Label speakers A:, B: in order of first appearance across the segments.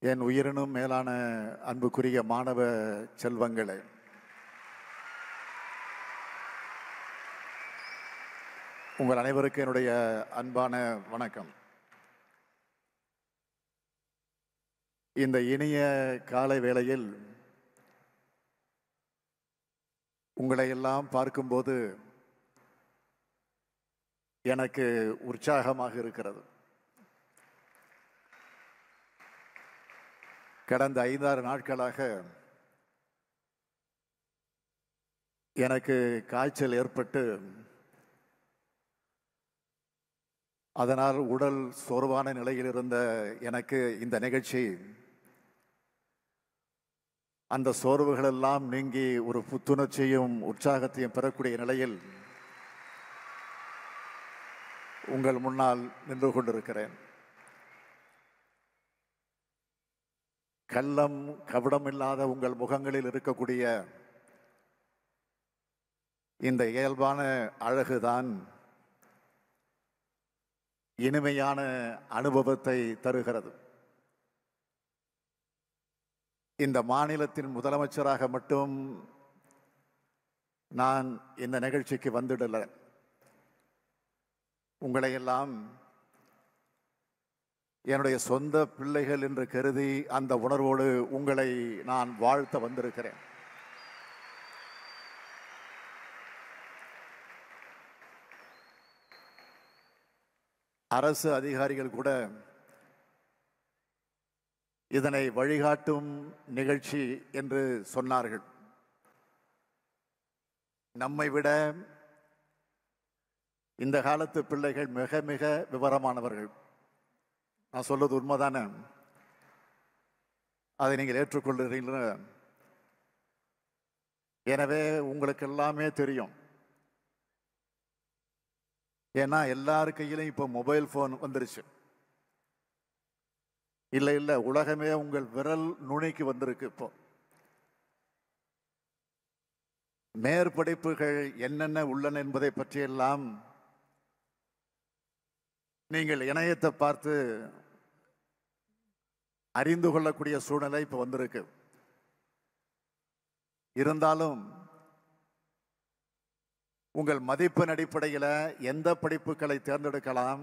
A: என் உயிரினும் மேலான அன்புக்குரிய மாணவ செல்வங்களே உங்கள் அனைவருக்கும் என்னுடைய அன்பான வணக்கம் இந்த இனிய காலை வேளையில் உங்களை எல்லாம் பார்க்கும்போது எனக்கு உற்சாகமாக இருக்கிறது கடந்த ஐந்தாறு நாட்களாக எனக்கு காய்ச்சல் ஏற்பட்டு அதனால் உடல் சோர்வான நிலையில் இருந்த எனக்கு இந்த நிகழ்ச்சி அந்த சோர்வுகளெல்லாம் நீங்கி ஒரு புத்துணர்ச்சியும் உற்சாகத்தையும் பெறக்கூடிய நிலையில் உங்கள் முன்னால் நின்று கொண்டிருக்கிறேன் கள்ளம் கபடம் இல்லாத உங்கள் முகங்களில் இருக்கக்கூடிய இந்த இயல்பான அழகுதான் இனிமையான அனுபவத்தை தருகிறது இந்த மாநிலத்தின் முதலமைச்சராக மட்டும் நான் இந்த நிகழ்ச்சிக்கு வந்துடல உங்களை எல்லாம் என்னுடைய சொந்த பிள்ளைகள் என்று கருதி அந்த உணர்வோடு உங்களை நான் வாழ்த்த வந்திருக்கிறேன் அரசு அதிகாரிகள் கூட இதனை வழிகாட்டும் நிகழ்ச்சி என்று சொன்னார்கள் நம்மை விட இந்த காலத்து பிள்ளைகள் மிக மிக விவரமானவர்கள் நான் சொல்வது உண்மைதானே அதை நீங்கள் ஏற்றுக்கொள்கிறீங்களா எனவே உங்களுக்கு எல்லாமே தெரியும் ஏன்னா எல்லார் கையிலும் இப்போ மொபைல் ஃபோன் வந்துருச்சு இல்லை இல்லை உலகமே உங்கள் விரல் நுனிக்கு வந்திருக்கு இப்போ மேற்படிப்புகள் என்னென்ன உள்ளன என்பதை பற்றியெல்லாம் நீங்கள் இணையத்தை பார்த்து அறிந்து கொள்ளக்கூடிய சூழ்நிலை இப்போ வந்திருக்கு இருந்தாலும் உங்கள் மதிப்பின் அடிப்படையில் எந்த படிப்புகளை தேர்ந்தெடுக்கலாம்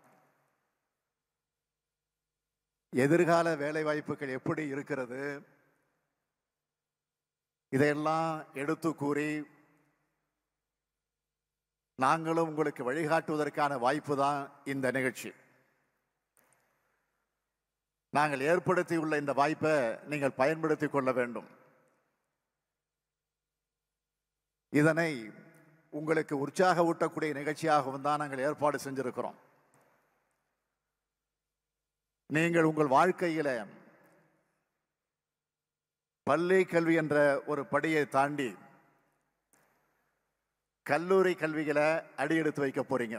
A: எதிர்கால வேலை வாய்ப்புகள் எப்படி இருக்கிறது இதையெல்லாம் எடுத்து கூறி நாங்களும் உங்களுக்கு வழிகாட்டுவதற்கான வாய்ப்பு தான் இந்த நிகழ்ச்சி நாங்கள் ஏற்படுத்தியுள்ள இந்த வாய்ப்பை நீங்கள் பயன்படுத்திக் கொள்ள வேண்டும் இதனை உங்களுக்கு உற்சாக ஊட்டக்கூடிய நிகழ்ச்சியாகவும் தான் நாங்கள் ஏற்பாடு செஞ்சிருக்கிறோம் நீங்கள் உங்கள் வாழ்க்கையில பள்ளி கல்வி என்ற ஒரு படியை தாண்டி கல்லூரி கல்வியில அடியெடுத்து வைக்க போறீங்க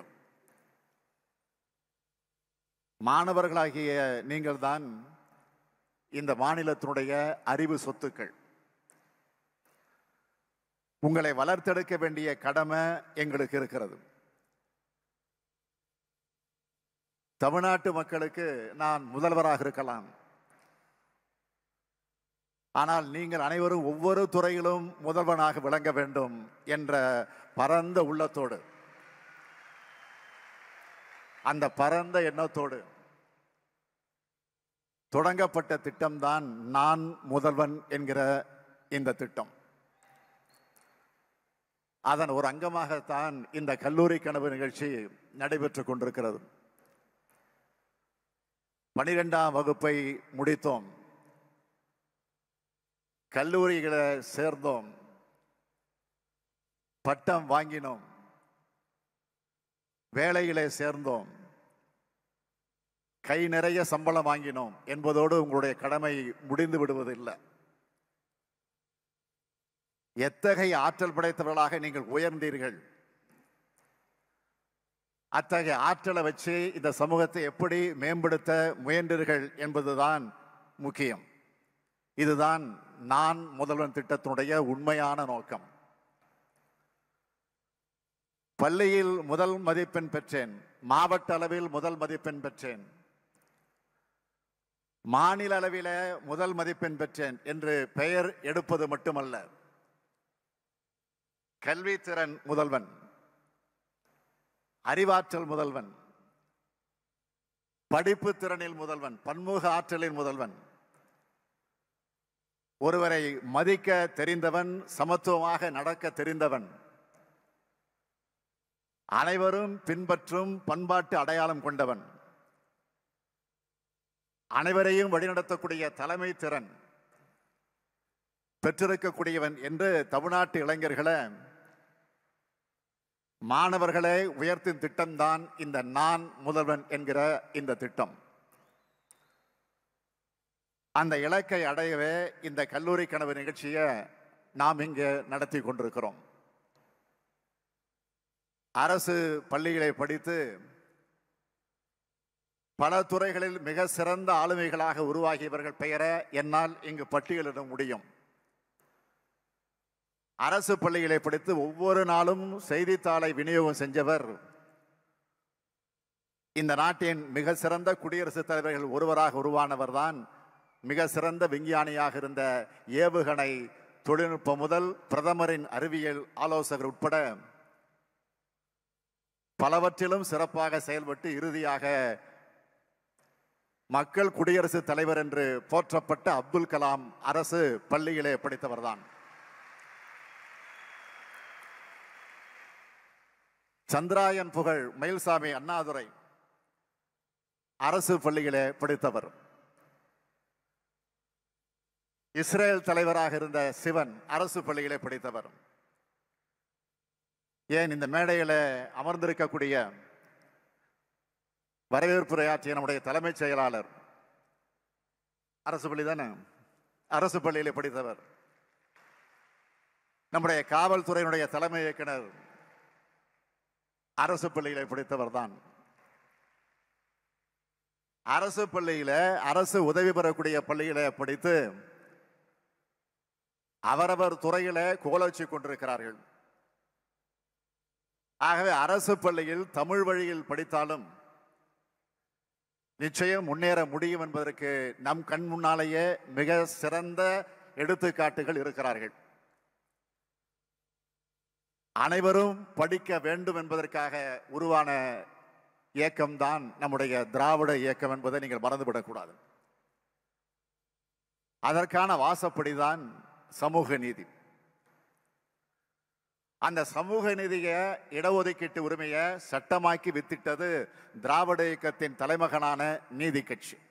A: மாணவர்களாகிய நீங்கள் தான் இந்த மாநிலத்தினுடைய அறிவு சொத்துக்கள் உங்களை வளர்த்தெடுக்க வேண்டிய கடமை எங்களுக்கு இருக்கிறது தமிழ்நாட்டு மக்களுக்கு நான் முதல்வராக இருக்கலாம் ஆனால் நீங்கள் அனைவரும் ஒவ்வொரு துறையிலும் முதல்வனாக விளங்க வேண்டும் என்ற பரந்த உள்ளத்தோடு அந்த பரந்த எண்ணத்தோடு தொடங்கப்பட்ட திட்டம்தான் நான் முதல்வன் என்கிற இந்த திட்டம் அதன் ஒரு அங்கமாகத்தான் இந்த கல்லூரி கனவு நிகழ்ச்சி நடைபெற்றுக் கொண்டிருக்கிறது பனிரெண்டாம் வகுப்பை முடித்தோம் கல்லூரிகளை சேர்ந்தோம் பட்டம் வாங்கினோம் வேலையிலே சேர்ந்தோம் கை நிறைய சம்பளம் வாங்கினோம் என்பதோடு உங்களுடைய கடமை முடிந்து விடுவதில்லை எத்தகைய ஆற்றல் படைத்தவர்களாக நீங்கள் உயர்ந்தீர்கள் அத்தகைய ஆற்றலை வச்சு இந்த சமூகத்தை எப்படி மேம்படுத்த முயன்றீர்கள் என்பதுதான் முக்கியம் இதுதான் நான் முதல்வன் திட்டத்தினுடைய உண்மையான நோக்கம் பள்ளியில் முதல் மதிப்பெண் பெற்றேன் மாவட்ட அளவில் முதல் மதிப்பெண் பெற்றேன் மாநில அளவில முதல் மதிப்பெண் பெற்றேன் என்று பெயர் எடுப்பது மட்டுமல்ல கல்வித்திறன் முதல்வன் அறிவாற்றல் முதல்வன் படிப்பு திறனில் முதல்வன் பன்முக ஆற்றலில் முதல்வன் ஒருவரை மதிக்க தெரிந்தவன் சமத்துவமாக நடக்க தெரிந்தவன் அனைவரும் பின்பற்றும் பண்பாட்டு அடையாளம் கொண்டவன் அனைவரையும் வழிநடத்தக்கூடிய தலைமை திறன் பெற்றிருக்கக்கூடியவன் என்று தமிழ்நாட்டு இளைஞர்களை மாணவர்களை உயர்த்தும் திட்டம்தான் இந்த நான் முதல்வன் என்கிற இந்த திட்டம் அந்த இலக்கை அடையவே இந்த கல்லூரி கனவு நிகழ்ச்சியை நாம் இங்கு நடத்தி கொண்டிருக்கிறோம் அரசு பள்ளிகளை படித்து பல துறைகளில் மிக சிறந்த ஆளுமைகளாக உருவாகியவர்கள் பெயரை என்னால் இங்கு பட்டியலிட முடியும் அரசு பள்ளிகளை படித்து ஒவ்வொரு நாளும் செய்தித்தாளை விநியோகம் செஞ்சவர் இந்த நாட்டின் மிக சிறந்த குடியரசுத் தலைவர்கள் ஒருவராக உருவானவர் தான் மிக சிறந்த விஞ்ஞானியாக இருந்த ஏவுகணை தொழில்நுட்பம் முதல் பிரதமரின் அறிவியல் ஆலோசகர் உட்பட பலவற்றிலும் சிறப்பாக செயல்பட்டு இறுதியாக மக்கள் குடியரசுத் தலைவர் என்று போற்றப்பட்ட அப்துல் கலாம் அரசு பள்ளியிலே படித்தவர்தான் சந்திராயன் புகழ் மயில்சாமி அண்ணாதுரை அரசு பள்ளியிலே படித்தவர் இஸ்ரேல் தலைவராக இருந்த சிவன் அரசு பள்ளியிலே படித்தவர் ஏன் இந்த மேடையில் அமர்ந்திருக்கக்கூடிய வரவேற்புரையாற்றிய நம்முடைய தலைமைச் செயலாளர் அரசு பள்ளி தானே அரசு பள்ளியிலே படித்தவர் நம்முடைய காவல்துறையினுடைய தலைமை இயக்குனர் அரசு பள்ளியிலே படித்தவர் தான் அரசு பள்ளியில அரசு உதவி பெறக்கூடிய பள்ளியில படித்து அவரவர் துறையில கோலோச்சி கொண்டிருக்கிறார்கள் ஆகவே அரசு பள்ளியில் தமிழ் வழியில் படித்தாலும் நிச்சயம் முன்னேற முடியும் என்பதற்கு நம் கண் முன்னாலேயே மிக சிறந்த எடுத்துக்காட்டுகள் இருக்கிறார்கள் அனைவரும் படிக்க வேண்டும் என்பதற்காக உருவான இயக்கம்தான் நம்முடைய திராவிட இயக்கம் என்பதை நீங்கள் மறந்துவிடக்கூடாது அதற்கான வாசப்படிதான் சமூக நீதி அந்த சமூக நீதிய இடஒதுக்கீட்டு உரிமையை சட்டமாக்கி வித்திட்டது திராவிட இயக்கத்தின் தலைமகனான நீதி கட்சி